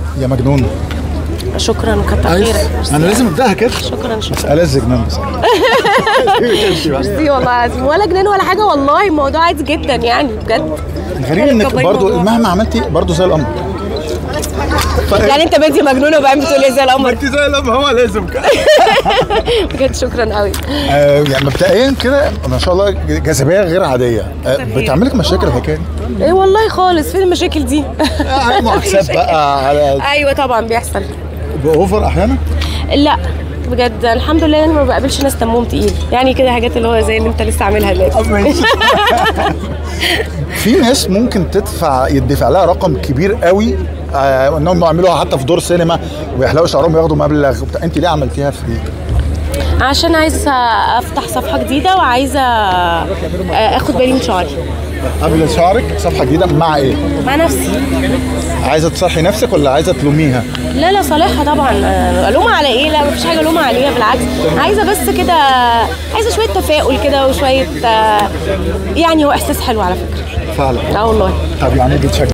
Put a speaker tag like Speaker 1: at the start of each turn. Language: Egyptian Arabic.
Speaker 1: يا مجنون
Speaker 2: شكرا كتر خيرك
Speaker 1: انا لازم ابداها كده
Speaker 2: شكرا شكرا
Speaker 1: ألذ جنان بصراحه
Speaker 2: ميرسي والله العظيم ولا جنان ولا حاجه والله الموضوع عادي جدا يعني بجد
Speaker 1: غريب انك
Speaker 2: كبري
Speaker 1: برضو
Speaker 2: الموضوع.
Speaker 1: مهما عملتي برضو زي القمر
Speaker 2: يعني انت بنتي مجنونه وبعدين بتقولي زي القمر
Speaker 1: انت زي القمر هو لازم كده
Speaker 2: بجد شكرا قوي
Speaker 1: آه يعني مبدئيا كده ما شاء الله جاذبيه غير عاديه آه بتعمل لك مشاكل الحكايه دي
Speaker 2: ايه والله خالص فين المشاكل دي
Speaker 1: آه، معاكسات بقى على
Speaker 2: ايوه طبعا بيحصل
Speaker 1: باوفر احيانا
Speaker 2: لا بجد الحمد لله انا ما بقابلش ناس دمهم تقيل يعني كده حاجات اللي هو زي اللي انت لسه عاملها دلوقتي
Speaker 1: في ناس ممكن تدفع يدفع لها رقم كبير قوي آه انهم يعملوها حتى في دور سينما ويحلقوا شعرهم وياخدوا مبلغ وبتاع. انت ليه عملتيها في دي؟
Speaker 2: عشان عايزه افتح صفحه جديده وعايزه آه، اخد بالي من شعري
Speaker 1: قبل شعرك صفحه جديده مع ايه؟
Speaker 2: مع نفسي
Speaker 1: عايزه تصحي نفسك ولا عايزه تلوميها؟
Speaker 2: لا لا صالحها طبعا آه، الومها على ايه لا مفيش حاجه الومها عليها بالعكس عايزه بس كده عايزه شويه تفاؤل كده وشويه آه، يعني هو احساس حلو على فكره
Speaker 1: فعلا
Speaker 2: لا والله
Speaker 1: طب يعني بتشجع